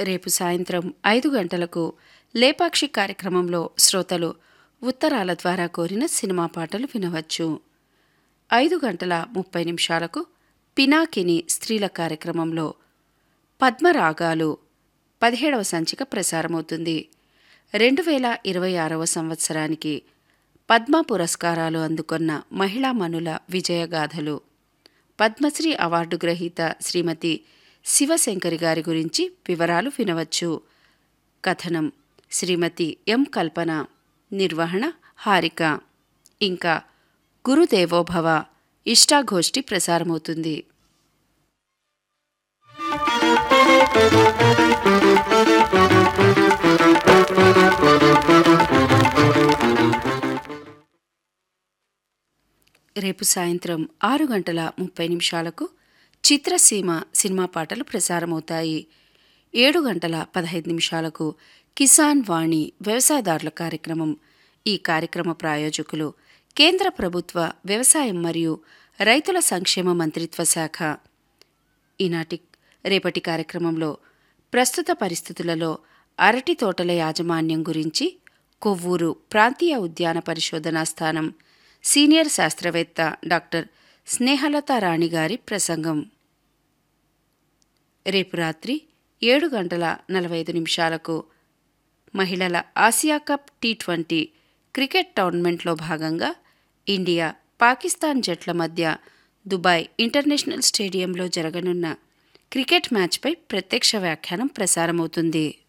రేపు సాయంత్రం ఐదు గంటలకు లేపాక్షి కార్యక్రమంలో శ్రోతలు ఉత్తరాల ద్వారా కోరిన సినిమా పాటలు వినవచ్చు ఐదు గంటల ముప్పై నిమిషాలకు పినాకిని స్త్రీల కార్యక్రమంలో పద్మరాగాలు పదిహేడవ సంచిక ప్రసారమవుతుంది రెండు వేల ఇరవై ఆరవ సంవత్సరానికి పద్మ పురస్కారాలు అందుకున్న మహిళా మనుల విజయగాథలు పద్మశ్రీ అవార్డు గ్రహీత శ్రీమతి శివశంకరి గారి గురించి వివరాలు వినవచ్చు కథనం శ్రీమతి ఎం కల్పన నిర్వహణ హారిక ఇంకా గురుదేవోభవ ఇష్టాగోష్ఠి ప్రసారమవుతుంది రేపు సాయంత్రం ఆరు గంటల ముప్పై నిమిషాలకు చిత్రసీమ సినిమా పాటలు ప్రసారమవుతాయి ఏడు గంటల పదహైదు నిమిషాలకు కిసాన్ వాణి వ్యవసాయదారుల కార్యక్రమం ఈ కార్యక్రమ ప్రాయోజకులు కేంద్ర ప్రభుత్వ వ్యవసాయం మరియు రైతుల సంక్షేమ మంత్రిత్వ శాఖ ఈనాటి రేపటి కార్యక్రమంలో ప్రస్తుత పరిస్థితులలో అరటి తోటల యాజమాన్యం గురించి కొవ్వూరు ప్రాంతీయ ఉద్యాన పరిశోధనా స్థానం సీనియర్ శాస్త్రవేత్త డాక్టర్ స్నేహలత రాణి గారి ప్రసంగం రేపు రాత్రి ఏడు గంటల నలభై ఐదు నిమిషాలకు మహిళల Asia cup T twenty cricket టోర్నమెంట్లో భాగంగా ఇండియా పాకిస్తాన్ జట్ల మధ్య దుబాయ్ ఇంటర్నేషనల్ స్టేడియంలో జరగనున్న క్రికెట్ మ్యాచ్పై ప్రత్యక్ష వ్యాఖ్యానం ప్రసారమవుతుంది